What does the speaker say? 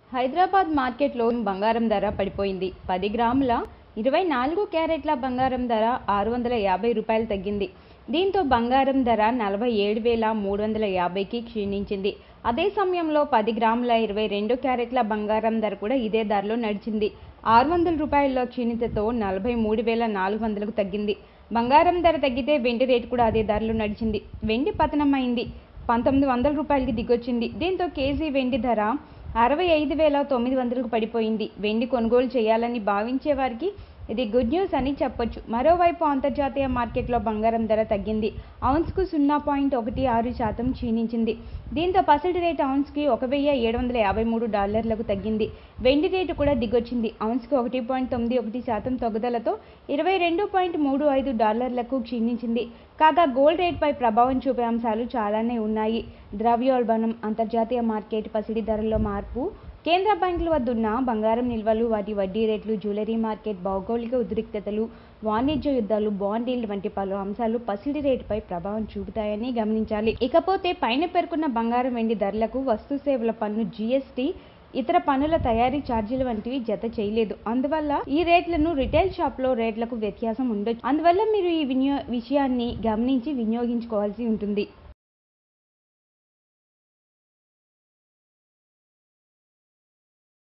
హైదరాబాద్ మార్కెట్లో బంగారం ధర పడిపోయింది పది గ్రాముల ఇరవై నాలుగు క్యారెట్ల బంగారం ధర ఆరు వందల యాభై రూపాయలు తగ్గింది దీంతో బంగారం ధర నలభై ఏడు వేల మూడు వందల యాభైకి క్షీణించింది అదే సమయంలో పది గ్రాముల ఇరవై రెండు క్యారెట్ల బంగారం ధర కూడా ఇదే ధరలో నడిచింది ఆరు వందల రూపాయల క్షీణితతో నలభై మూడు వేల నాలుగు వందలకు తగ్గింది బంగారం ధర తగ్గితే వెండి రేటు కూడా అదే ధరలో నడిచింది వెండి పతనమైంది పంతొమ్మిది వందల రూపాయలకి దిగొచ్చింది దీంతో కేజీ వెండి ధర అరవై ఐదు వేల తొమ్మిది వందలకు పడిపోయింది వెండి కొనుగోలు చేయాలని భావించే వారికి ఇది గుడ్ న్యూస్ అని చెప్పొచ్చు మరోవైపు అంతర్జాతీయ మార్కెట్లో బంగారం ధర తగ్గింది ఔన్స్కు సున్నా పాయింట్ ఒకటి ఆరు శాతం క్షీణించింది దీంతో పసిడి రేటు ఔన్స్కి ఒక వెయ్యి ఏడు వందల యాభై మూడు డాలర్లకు తగ్గింది వెండి రేటు కూడా దిగొచ్చింది ఔన్స్కి ఒకటి పాయింట్ తొమ్మిది ఒకటి శాతం తగ్గుదలతో ఇరవై రెండు పాయింట్ మూడు ఐదు డాలర్లకు క్షీణించింది కాగా గోల్డ్ రేట్పై ప్రభావం చూపే అంశాలు చాలానే ఉన్నాయి ద్రవ్యోల్బణం అంతర్జాతీయ మార్కెట్ పసిడి ధరల్లో మార్పు కేంద్ర బ్యాంకుల వద్ద ఉన్న బంగారం నిల్వలు వాటి వడ్డీ రేట్లు జ్యువెలరీ మార్కెట్ భౌగోళిక ఉద్రిక్తతలు వాణిజ్య యుద్ధాలు బాండ్ ఈల్డ్ వంటి పలు అంశాలు పసిడి రేటుపై ప్రభావం చూపుతాయని గమనించాలి ఇకపోతే పైన పేర్కొన్న బంగారం వెండి ధరలకు వస్తు సేవల పన్ను జీఎస్టీ ఇతర పన్నుల తయారీ ఛార్జీలు వంటివి జత చేయలేదు అందువల్ల ఈ రేట్లను రిటైల్ షాప్లో రేట్లకు వ్యత్యాసం ఉండొచ్చు అందువల్ల మీరు ఈ వినియో విషయాన్ని గమనించి వినియోగించుకోవాల్సి ఉంటుంది